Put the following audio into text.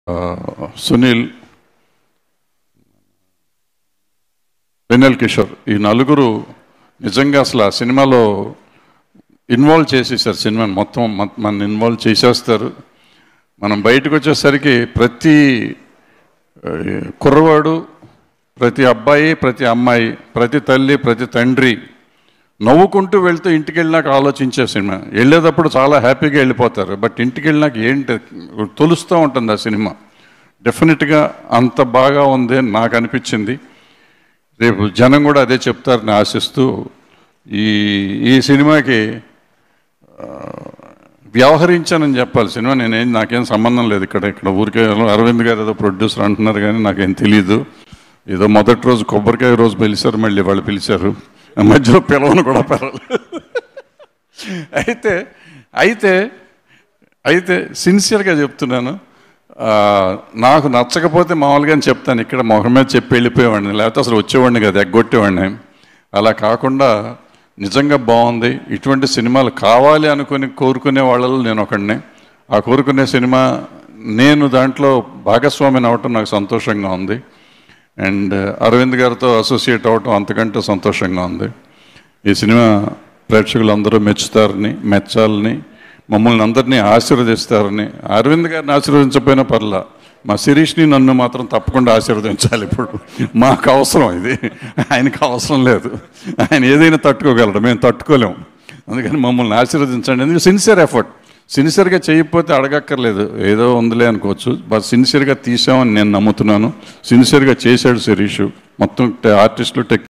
ఆ, సునీల్ వెన్నెల్ కిషోర్ ఈ నలుగురు నిజంగా అసలు ఆ సినిమాలో ఇన్వాల్వ్ చేసేసారు సినిమాని మొత్తం మన- మన ఇన్వాల్వ్ చేసేస్తారు మనం బయటకు వచ్చేసరికి ప్రతి ఆ, కుర్రవాడు ప్రతి అబ్బాయి ప్రతి అమ్మాయి ప్రతి తల్లి ప్రతి తండ్రి నవ్వుకుంటూ వెళ్తూ ఇంటికి వెళ్ళినాక ఆలోచించే సినిమా వెళ్ళేటప్పుడు చాలా హ్యాపీగా వెళ్ళిపోతారు బట్ ఇంటికి వెళ్ళినాక ఏంటి తొలుస్తూ ఉంటుంది ఆ సినిమా డెఫినెట్గా అంత బాగా ఉంది అని నాకు అనిపించింది రేపు జనం కూడా అదే చెప్తారని ఆశిస్తూ ఈ ఈ సినిమాకి ఆ, వ్యవహరించానని చెప్పాలి సినిమా నేనేం నాకేం సంబంధం లేదు ఇక్కడ ఇక్కడ ఊరికే అరవింద్ గారు ఏదో ప్రొడ్యూసర్ అంటున్నారు కానీ నాకేం తెలియదు ఏదో మొదటి రోజు కొబ్బరికాయ రోజు పిలిచారు మళ్ళీ వాళ్ళు పిలిచారు ఆ మధ్యలో పిలవను కూడా పిలవలేదు అయితే అయితే అయితే సిన్సియర్గా చెప్తున్నాను ఆ, నాకు నచ్చకపోతే మామూలుగానే చెప్తాను ఇక్కడ మొహం మీద చెప్పి వెళ్ళిపోయేవాడిని లేకపోతే అసలు వచ్చేవాడిని కదా ఎగ్గొట్టేవాడిని అలా కాకుండా నిజంగా బాగుంది ఇటువంటి సినిమాలు కావాలి అనుకుని కోరుకునే వాళ్ళలో నేను ఒకడిని ఆ కోరుకునే సినిమా నేను దాంట్లో భాగస్వామిని అవటం నాకు సంతోషంగా ఉంది అండ్ అరవింద్ గారితో అసోసియేట్ అవటం అంతకంటే సంతోషంగా ఉంది ఈ సినిమా ప్రేక్షకులందరూ మెచ్చుతారని మెచ్చాలని మమ్మల్ని అందరినీ ఆశీర్వదిస్తారని అరవింద్ గారిని ఆశీర్వదించకపోయినా పర్లా మా శిరీష్ని నన్ను మాత్రం తప్పకుండా ఆశీర్వదించాలి ఇప్పుడు మాకు అవసరం ఇది ఆయనకు అవసరం లేదు ఆయన ఏదైనా తట్టుకోగలడు మేము తట్టుకోలేము అందుకని మమ్మల్ని ఆశీర్వదించండి ఎందుకంటే సిన్సియర్ ఎఫర్ట్ సిన్సియర్గా చేయకపోతే అడగక్కర్లేదు ఏదో ఉందిలే అనుకోవచ్చు బట్ సిన్సియర్గా తీసామని నేను నమ్ముతున్నాను సిన్సియర్గా చేశాడు శిరీష్ మొత్తం ఆర్టిస్టులు టెక్